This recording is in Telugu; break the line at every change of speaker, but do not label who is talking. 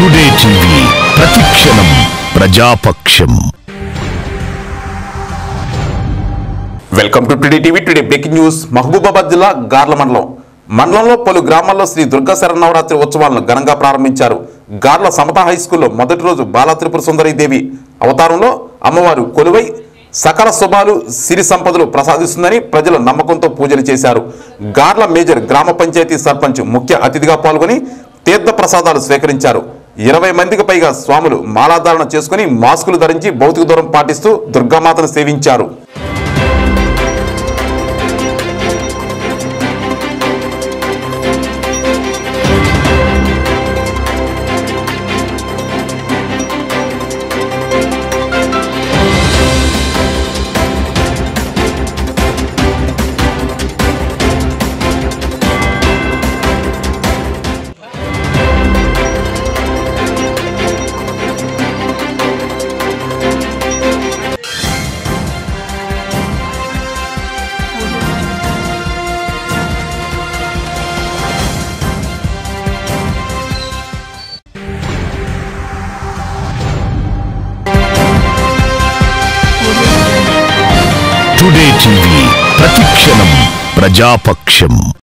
టుడే టీవీ ప్రతిక్షణం ప్రజాపక్షం
welcome to Today TV Today breaking news Mahabubabad జిల్లా గార్ల మండలం మండలంలో పలు గ్రామాల్లో శ్రీ దుర్గా శరన్నవరాత్రి ఉత్సవాలను ఘనంగా ప్రారంభించారు గార్ల సమతా హై స్కూల్లో మొదటి రోజు బాలా త్రిపుర సుందరి దేవి అవతారంలో అమ్మవారు కొలువై సకల శుభాలు సిరి సంపదలు ప్రసాదిస్తుందని ప్రజలు నమ్మకంతో పూజలు చేశారు గార్ల మేజర్ గ్రామ పంచాయతీ సర్పంచ్ ముఖ్య అతిథిగా పాల్గొని తీర్థ ప్రసాదాలు స్వీకరించారు ఇరవై మందికి పైగా స్వాములు మాలాధారణ చేసుకుని మాస్కులు ధరించి భౌతిక దూరం పాటిస్తూ దుర్గామాతను సేవించారు
టుడే టీవీ ప్రతిక్షణం ప్రజాపక్షం